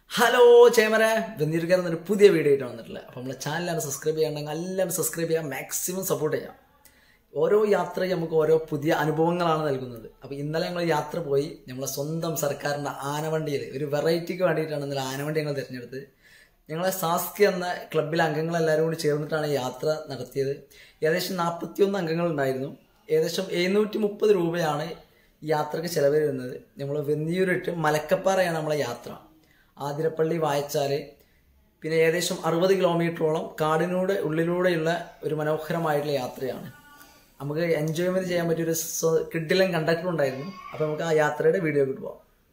Hello ചേമര വെന്നിരിക്കാൻ എന്നൊരു പുതിയ video ആയിട്ട് വന്നിട്ടില്ല അപ്പോൾ നമ്മളെ ചാനലാണ് സബ്സ്ക്രൈബ് ചെയ്യാണ്ടെങ്കിൽ എല്ലാവരും സബ്സ്ക്രൈബ് ചെയ്യാം മാക്സിമം സപ്പോർട്ട് ചെയ്യാം ഓരോ യാത്രയും നമുക്ക് ഓരോ പുതിയ അനുഭവങ്ങളാണ് നൽകുന്നത് അപ്പോൾ ഇന്നലെ ഞങ്ങൾ യാത്ര പോയി നമ്മളെ സ്വന്തം സർക്കാരിൻ്റെ ആനവണ്ടിയിൽ ഒരു വെറൈറ്റിക്ക് വേണ്ടിയിട്ടാണ് ഇന്നലെ ആനവണ്ടി ഞങ്ങൾ തിരഞ്ഞെടുത്തത് ഞങ്ങളെ സാസ്കി എന്ന ക്ലബിലെ അംഗങ്ങളെല്ലാവരും കൂടി ചേർന്നിട്ടാണ് യാത്ര നടത്തിയത് ഏകദേശം നാൽപ്പത്തിയൊന്ന് അംഗങ്ങളുണ്ടായിരുന്നു ഏകദേശം എഴുന്നൂറ്റി മുപ്പത് രൂപയാണ് ഈ യാത്രക്ക് ചിലവ് വരുന്നത് നമ്മൾ വെന്നിയൂരിട്ട് മലക്കപ്പാറയാണ് നമ്മളെ യാത്ര ആതിരപ്പള്ളി വായച്ചാല് പിന്നെ ഏകദേശം അറുപത് കിലോമീറ്ററോളം കാടിനൂടെ ഉള്ളിലൂടെയുള്ള ഒരു മനോഹരമായിട്ടുള്ള യാത്രയാണ് നമുക്ക് എൻജോയ്മെന്റ് ചെയ്യാൻ പറ്റിയ ഒരു കിഡിലും കണ്ടക്ടർ ഉണ്ടായിരുന്നു അപ്പൊ നമുക്ക് ആ യാത്രയുടെ വീഡിയോ കിട്ടുക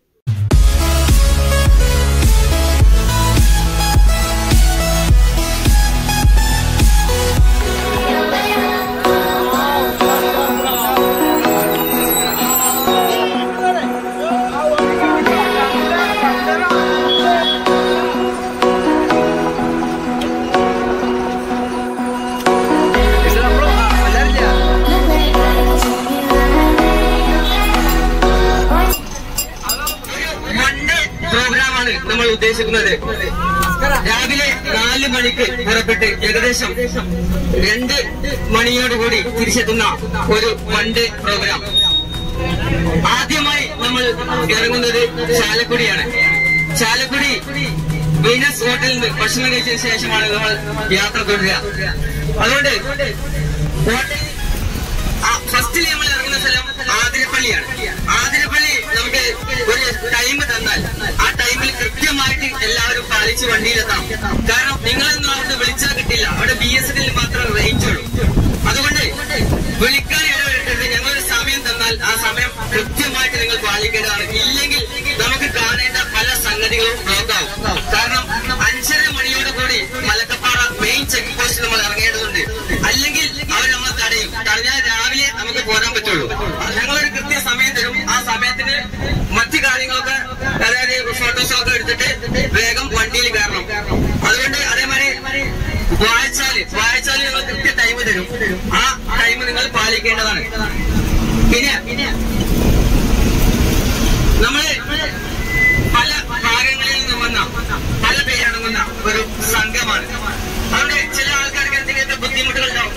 മൺഡേ പ്രോഗ്രാമാണ് നമ്മൾ ഉദ്ദേശിക്കുന്നത് രാവിലെ നാല് മണിക്ക് പുറപ്പെട്ട് ഏകദേശം രണ്ട് മണിയോടുകൂടി തിരിച്ചെത്തുന്ന ഒരു മൺഡേ പ്രോഗ്രാം ആദ്യമായി നമ്മൾ ഇറങ്ങുന്നത് ചാലക്കുടിയാണ് ചാലക്കുടി വീനസ് ഹോട്ടലിൽ നിന്ന് ഭക്ഷണം കഴിച്ചതിന് ശേഷമാണ് നമ്മൾ യാത്ര തുടരുക അതുകൊണ്ട് ഹോട്ടലിൽ ഫസ്റ്റിൽ നമ്മൾ ഇറങ്ങുന്ന സ്ഥലം ആതിരപ്പള്ളിയാണ് ആതിരപ്പള്ളി നമുക്ക് ഒരു ടൈം തന്നാൽ ആ ടൈമിൽ കൃത്യമായിട്ട് എല്ലാവരും പാലിച്ച് വണ്ടിയിലെത്താം കാരണം നിങ്ങളൊന്നും അവിടെ വിളിച്ചാൽ കിട്ടില്ല അവിടെ ബി എസ് എന്നിൽ മാത്രമേ റേഞ്ച് ഉള്ളൂ അതുകൊണ്ട് വിളിക്കാൻ ഇടവരട്ടത് ഞങ്ങളൊരു സമയം തന്നാൽ ആ സമയം കൃത്യമായിട്ട് നിങ്ങൾ പാലിക്കേണ്ടതാണ് ഇല്ലെങ്കിൽ നമുക്ക് കാണേണ്ട പല സംഗതികളും ബ്ലോക്ക് ആവും കാരണം അഞ്ചര മണിയോട് കൂടി മലക്കപ്പാറ മെയിൻ ചെക്ക് പോസ്റ്റ് നമ്മൾ ഇറങ്ങേണ്ടതുണ്ട് അല്ലെങ്കിൽ അവർ നമ്മളെ തടയും തടഞ്ഞാൽ രാവിലെ നമുക്ക് പോരാൻ പറ്റുള്ളൂ ഞങ്ങളൊരു കൃത്യ സമയം തരും ആ സമയത്തിന് മറ്റു കാര്യങ്ങളൊക്കെ അതായത് ഫോട്ടോസൊക്കെ എടുത്തിട്ട് വേഗം വണ്ടിയിൽ കയറണം അതുകൊണ്ട് അതേമാതിരി വായിച്ചാല് വായിച്ചാല് ഞങ്ങൾ കൃത്യ ടൈം തരും ആ ടൈം നിങ്ങൾ പാലിക്കേണ്ടതാണ് പിന്നെ നമ്മള് പല ഭാഗങ്ങളിൽ നിന്ന് വന്ന പല പേരടങ്ങുന്ന ഒരു സംഘമാണ് അതുകൊണ്ട് ചില ആൾക്കാർക്ക് എന്തെങ്കിലും ബുദ്ധിമുട്ടുകൾ ഉണ്ടാവും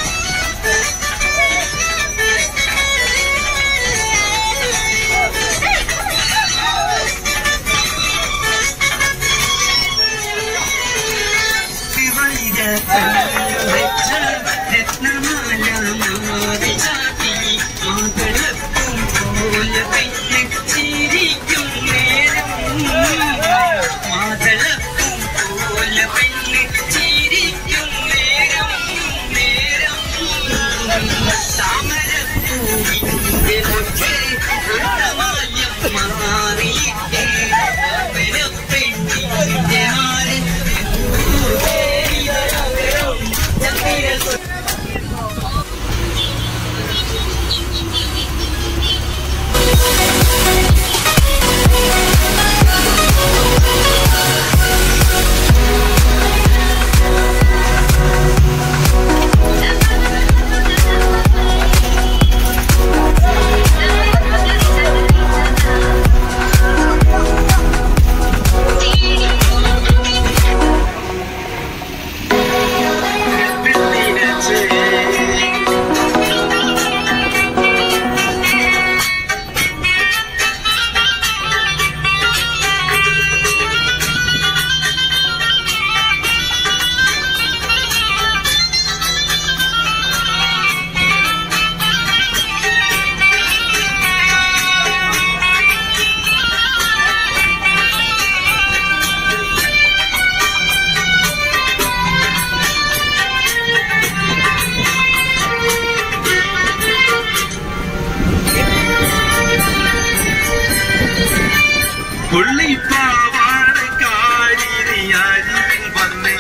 പുള്ളിപ്പാവാടക്കാരിയാരിൽ വന്നേ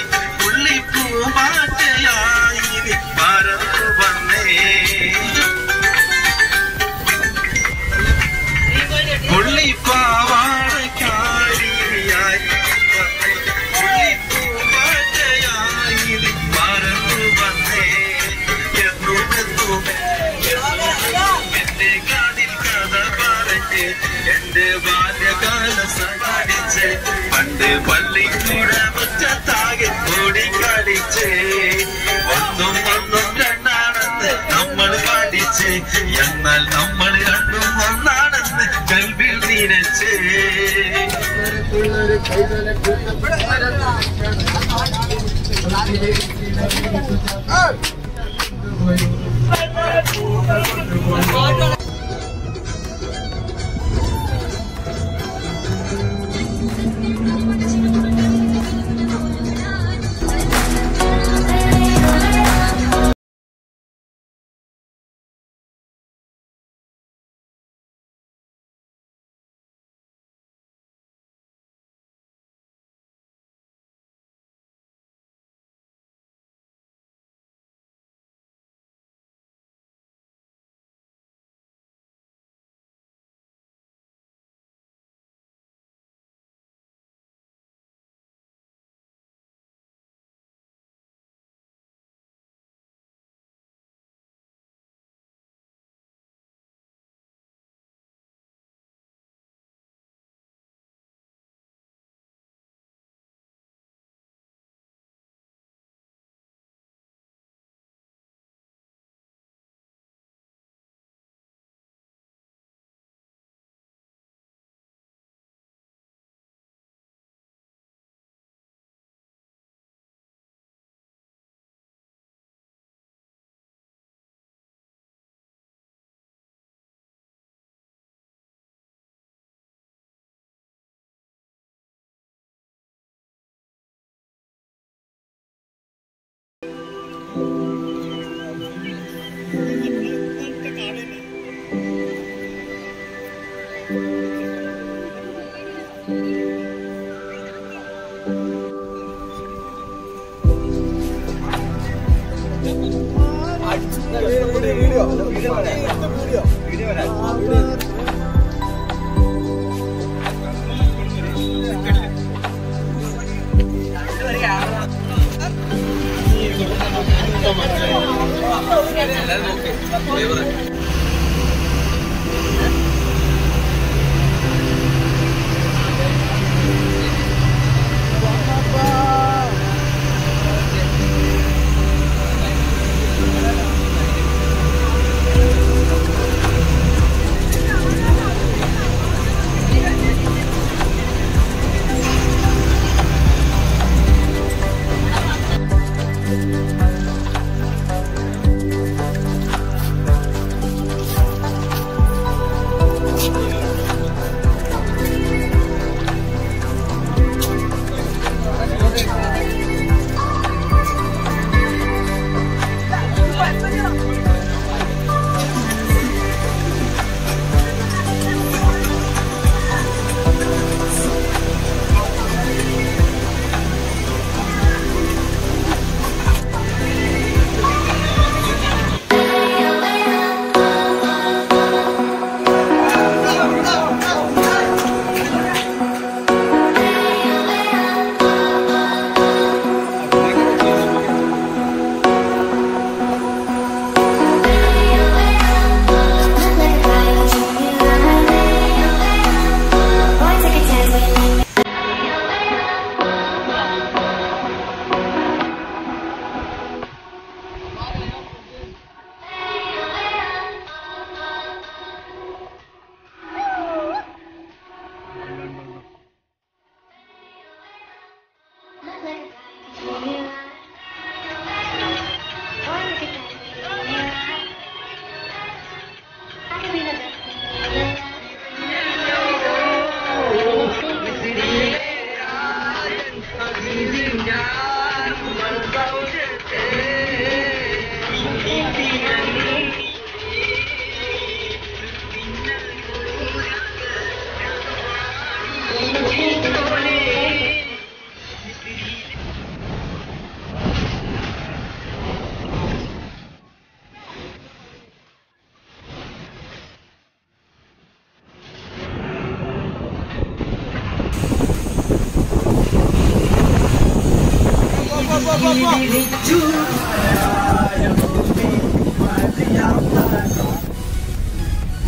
പുള്ളിപ്പൂമാറ്റയായി പറന്നു വന്നേ പുള്ളിപ്പാവാടക്കാരിയായി വന്നേ പുള്ളിപ്പൂമാറ്റയായി പറന്നു വന്നേ എന്നുമെന്നും എന്റെ കാതിൽ കഥ പറഞ്ഞ് എന്റെ ബാല്യകാല സഹായിച്ച് പണ്ട് പണ്ട് പള്ളിക്കൂട മുറ്റത്താകെ കൂടി കളിച്ച് ഒന്നും ഒന്നും രണ്ടാണെന്ന് നമ്മൾ പഠിച്ച് എന്നാൽ നമ്മൾ രണ്ടും ഒന്നാണെന്ന് കൽവിൽ നിനച്ച്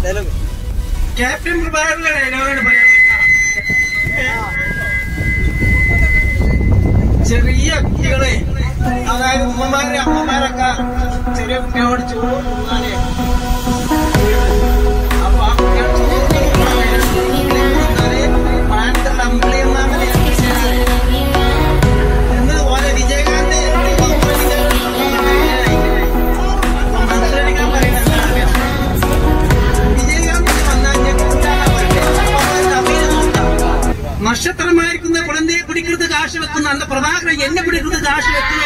ക്യാപ്റ്റൻ പ്രഭാകരന്റെ ഡയലോഗാണ് പറയാൻ ചെറിയ കുട്ടികളെ അതായത് ഉമ്മമാരുടെ അമ്മമാരൊക്കെ ചെറിയ കുട്ടികളോട് ചോറ് തിന്നാനേ അപ്പൊ ആ കുട്ടികൾ ചോറ് തിന്നാല് പ്രായത്തിലുള്ള അമ്പിളി എന്നാണ് എന്നതുപോലെ വിജയകാന്ത് മനസ്സിലാക്കാൻ പറയുന്നത് വിജയകാന്ത് വന്നാൽ നക്ഷത്രമായിരിക്കുന്ന കുഴന്തയെ പിടിക്കുന്നത് കാശ് വെക്കുന്ന അന്ന് പ്രഭാകരൻ എന്നെ പിടിക്കുന്നത് കാശ് വെക്കുന്നു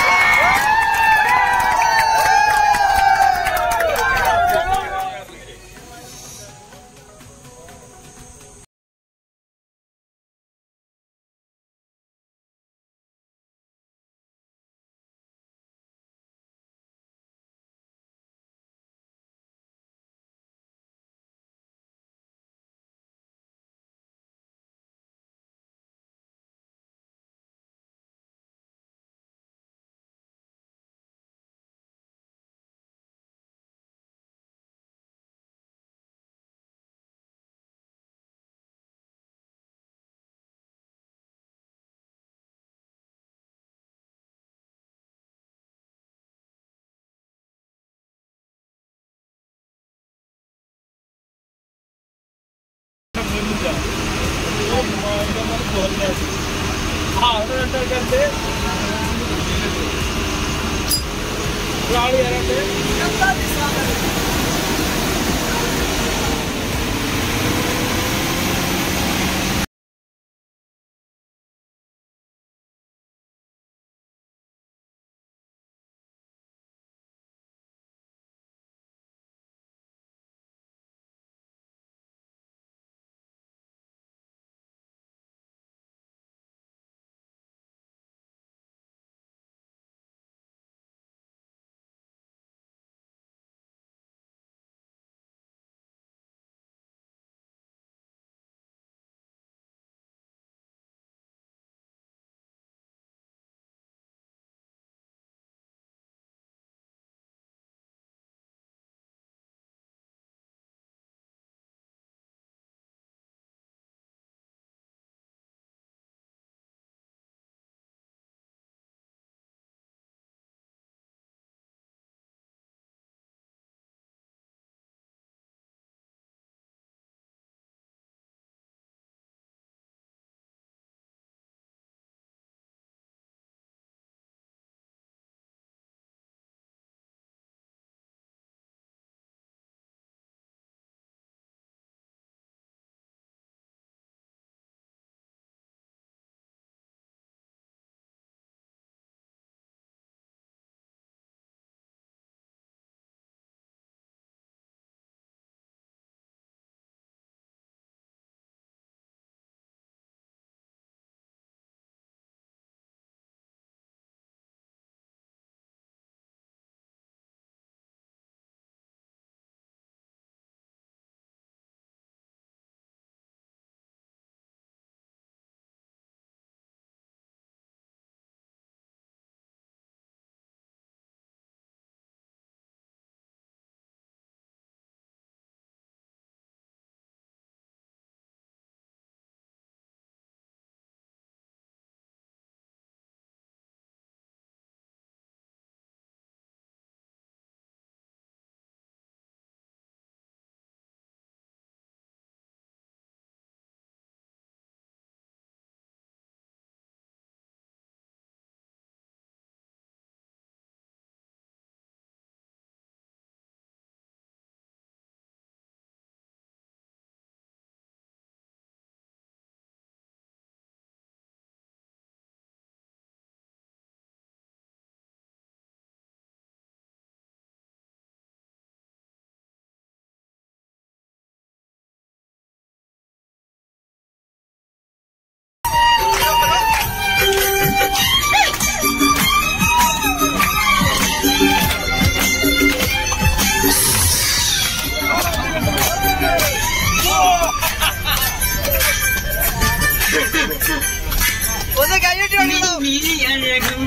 മിഴിയഴകും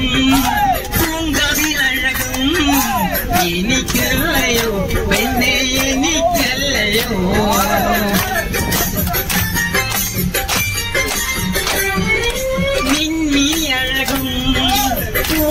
പൂങ്കവിലഴകും എനിക്കല്ലയോ പെണ്ണെ എനിക്കല്ലയോ മിന്നിയഴകും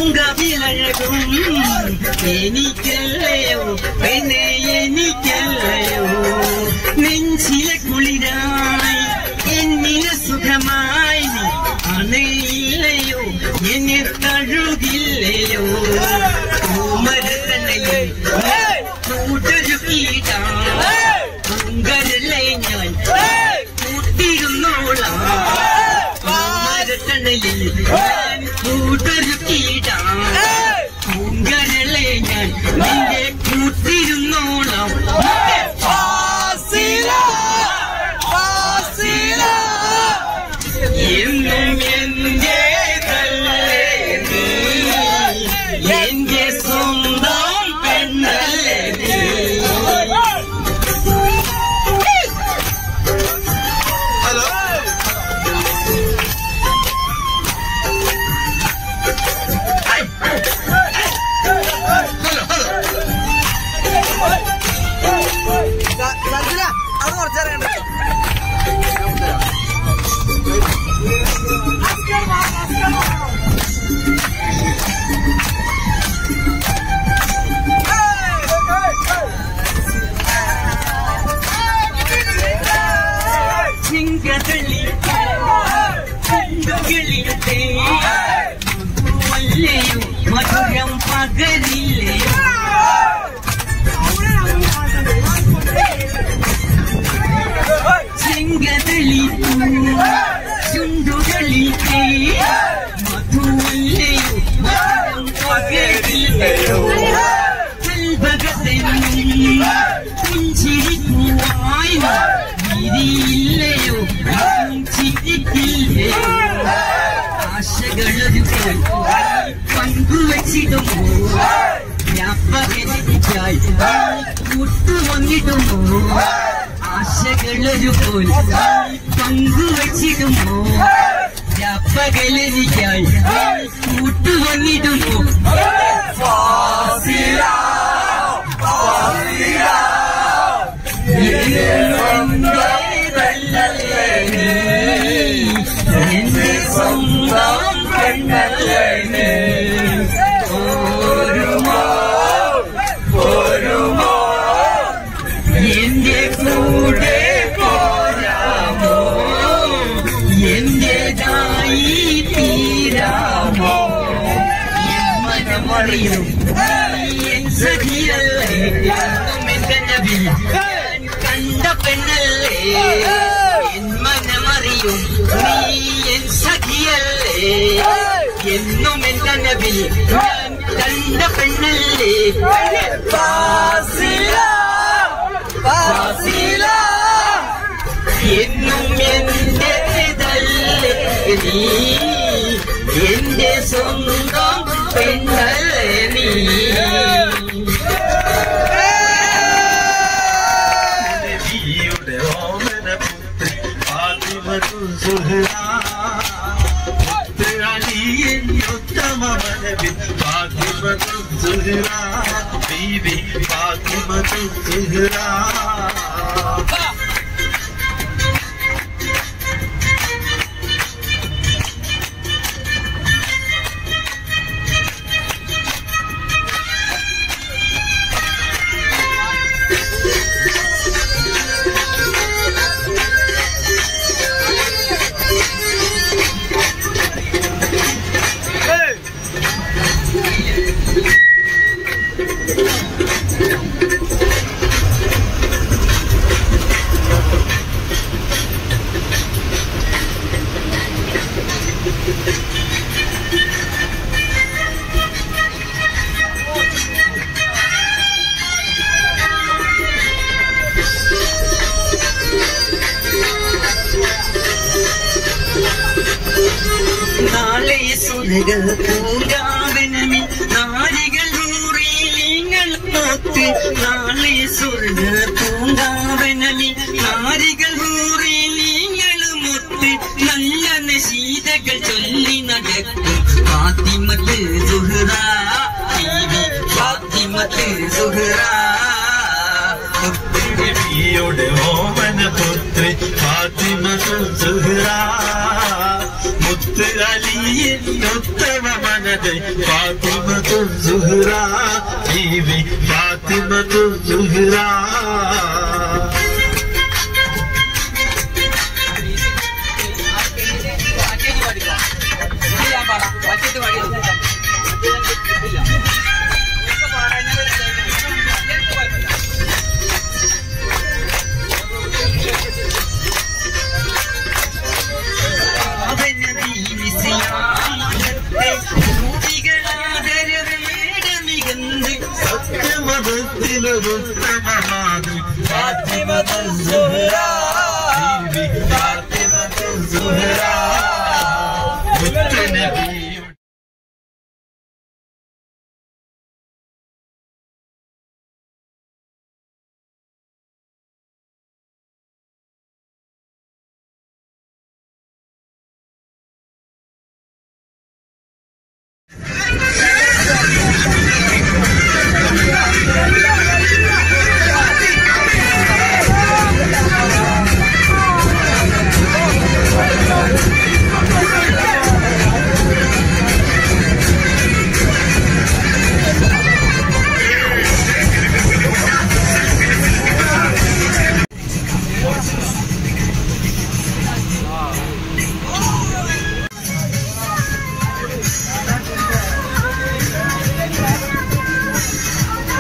പൂങ്കവിലഴകും എനിക്കല്ലയോ പെണ്ണെ എനിക്കല്ലയോ നെഞ്ചിലെ കുളിരായി എന്നിലെ സുഖമായി നീ അണയില്ലയോ എന്നെ തഴുകില്ലയോ പൂമരത്തണയിൽ കൂട്ടൊരു കീടാം പൂങ്കരല്ലേ ഞാൻ കൂട്ടിരുന്നോളാം പൂമരത്തണയിൽ ഞാൻ കൂട്ടൊരു കീടാം പൂങ്കരല്ലേ ഞാൻ നിന്റെ കൂട്ടിരുന്നോളാം എന്നും എന്റേതല്ലേ നീ എന്റെ സ്വന്തം പെണ്ണല്ലേ നീ അത് കുറച്ചറിയണ്ട ചിങ്കതളി ചിന്തകളിലത്തെ മധുവല്ലയോ മധുരം പകരില്ലയോ ചെങ്കതളി ചുണ്ടുകളിലത്തെ മധുവല്ലയോ മധുരം പകരില്ലയോ കൽഭകത്തെന്നും പുഞ്ചിരിക്കുവായി വിരിയില്ലയോ ചിരിക്കില്ലയോ ആശകളൊരു പോൽ പങ്കുവച്ചിടുമോ വ്യാപകനിക്കായി കൂട്ടുവന്നിടുമോ ആശകളൊരു പോൽ പങ്കുവച്ചിടുമോ വ്യാപകലനിക്കായി കൂട്ടുവന്നിടുമോ എന്റെ സ്വന്തം പെണ്ണല്ലേ നീ. പോരുമോ പോരുമോ എന്റെ കൂടെ പോരാമോ എന്റേതായി തീരാമോ എൻ മനമറിയും എൻ സഖിയല്ലേ എന്നും എൻ കനവിൽ ഞാൻ കണ്ട പെണ്ണല്ലേ എൻ മനമറിയും നീ എൻ സഖിയല്ലേ എന്നും എൻ കനവിൽ ഞാൻ കണ്ട പെണ്ണല്ലേ എന്നും എന്റേതല്ലേ നീ എന്റെ സ്വന്തം പെണ്ണല്ലേ നീ നബിയുടെ ഓമന പുത്രി ഫാത്തിമത്തു സുഹ്റാ. മുത്ത് അലിയൻ ഉത്തമ മനവിൽ ഫാത്തിമത്തു സുഹ്റാ. ബീബി ഫാത്തിമത്തു സുഹ്റാ. നാളെ സുരകൾ പൂങ്കാവനമിൽ നാരികൾ ൂറിങ്ങൾ നോത്ത് നാളെ സുരകൾ പൂങ്കാവനമിൽ നാരികൾ ൂറിങ്ങൾ മുത്ത് നല്ല നശീതകൾ ചൊല്ലി നടക്കും ഫാത്തിമത്ത് സുഹറ ബീവി ഫാത്തിമത്ത് സുഹറ നബിയുടെ ഓമന പുത്രി ഫാത്തിമത്തു സുഹ്റാ. മുത്ത് മുത്ത് അലിയുത്തമ മനത് ഫാത്തിമത്തു സുഹ്റ ബീവി ഫാത്തിമത്തു സുഹ്റ സത്യമതത്തിലൊരുത്തമമാണ് ഫാത്തിമത്തു